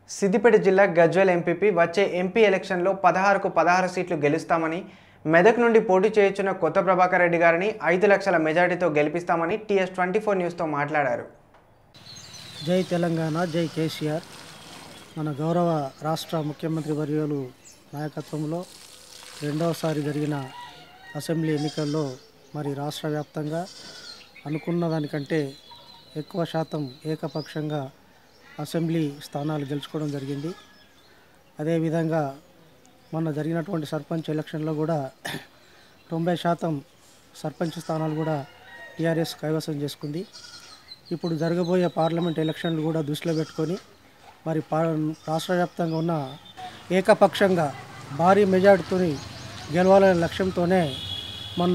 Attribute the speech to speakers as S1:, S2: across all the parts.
S1: సిద్దిపేట జిల్లా గజ్వేల్ ఎంపీపీ వచ్చే ఎంపీ ఎలక్షన్లో పదహారుకు పదహారు సీట్లు గెలుస్తామని మెదక్ నుండి పోటీ చేయుచున్న కొత్త ప్రభాకర్ రెడ్డి గారిని ఐదు లక్షల మెజార్టీతో గెలిపిస్తామని టీఎస్ ట్వంటీ ఫోర్ న్యూస్తో మాట్లాడారు
S2: జై తెలంగాణ జై కేసీఆర్ మన గౌరవ రాష్ట్ర ముఖ్యమంత్రి వర్యులు నాయకత్వంలో రెండవసారి జరిగిన అసెంబ్లీ ఎన్నికల్లో మరి రాష్ట్ర వ్యాప్తంగా అనుకున్న దానికంటే ఎక్కువ శాతం ఏకపక్షంగా అసెంబ్లీ స్థానాలు గెలుచుకోవడం జరిగింది అదేవిధంగా మొన్న జరిగినటువంటి సర్పంచ్ ఎలక్షన్లో కూడా తొంభై శాతం సర్పంచ్ స్థానాలు కూడా టీఆర్ఎస్ కైవసం చేసుకుంది ఇప్పుడు జరగబోయే పార్లమెంట్ ఎలక్షన్లు కూడా దృష్టిలో పెట్టుకొని మరి పా రాష్ట్ర వ్యాప్తంగా ఉన్న ఏకపక్షంగా భారీ మెజార్టీతో గెలవాలనే లక్ష్యంతోనే మొన్న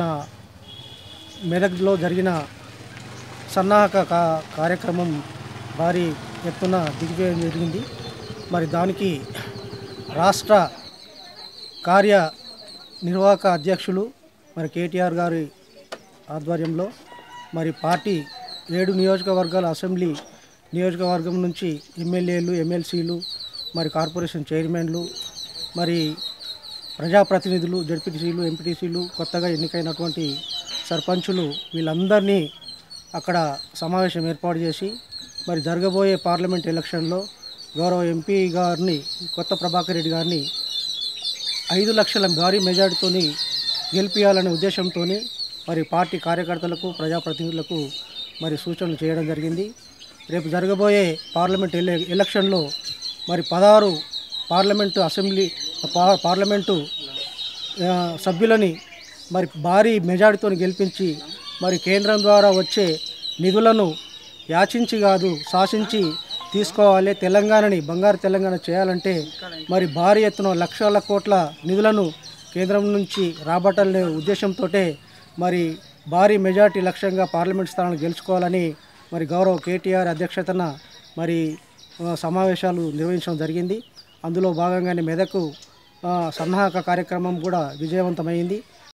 S2: మెదక్లో జరిగిన సన్నాహక కా కార్యక్రమం భారీ ఎత్తున దిగ్విజయం జరిగింది మరి దానికి రాష్ట్ర కార్య నిర్వాహక అధ్యక్షులు మరి కేటీఆర్ గారి ఆధ్వర్యంలో మరి పార్టీ ఏడు నియోజకవర్గాల అసెంబ్లీ నియోజకవర్గం నుంచి ఎమ్మెల్యేలు ఎమ్మెల్సీలు మరి కార్పొరేషన్ చైర్మన్లు మరి ప్రజాప్రతినిధులు జడ్పీటీసీలు ఎంపీటీసీలు కొత్తగా ఎన్నికైనటువంటి సర్పంచులు వీళ్ళందరినీ అక్కడ సమావేశం ఏర్పాటు చేసి మరి జరగబోయే పార్లమెంట్ ఎలక్షన్లో గౌరవ ఎంపీ గారిని కొత్త ప్రభాకర్ రెడ్డి గారిని ఐదు లక్షల భారీ మెజార్టీతోని గెలిపించాలనే ఉద్దేశంతో మరి పార్టీ కార్యకర్తలకు ప్రజాప్రతినిధులకు మరి సూచనలు చేయడం జరిగింది రేపు జరగబోయే పార్లమెంట్ ఎల ఎలక్షన్లో మరి పదహారు పార్లమెంటు అసెంబ్లీ పా- పార్లమెంటు ఆ, సభ్యులని మరి భారీ మెజార్టీతో గెలిపించి మరి కేంద్రం ద్వారా వచ్చే నిధులను యాచించి కాదు శాసించి తీసుకోవాలి తెలంగాణని బంగారు తెలంగాణ చేయాలంటే మరి భారీ ఎత్తున లక్షల కోట్ల నిధులను కేంద్రం నుంచి రాబట్టాలనే ఉద్దేశంతో మరి భారీ మెజార్టీ లక్ష్యంగా పార్లమెంట్ స్థానాలు గెలుచుకోవాలని మరి గౌరవ కేటీఆర్ అధ్యక్షతన మరి ఆ, సమావేశాలు నిర్వహించడం జరిగింది అందులో భాగంగానే మెదకు ఆ, సన్నాహక కార్యక్రమం కూడా విజయవంతమైంది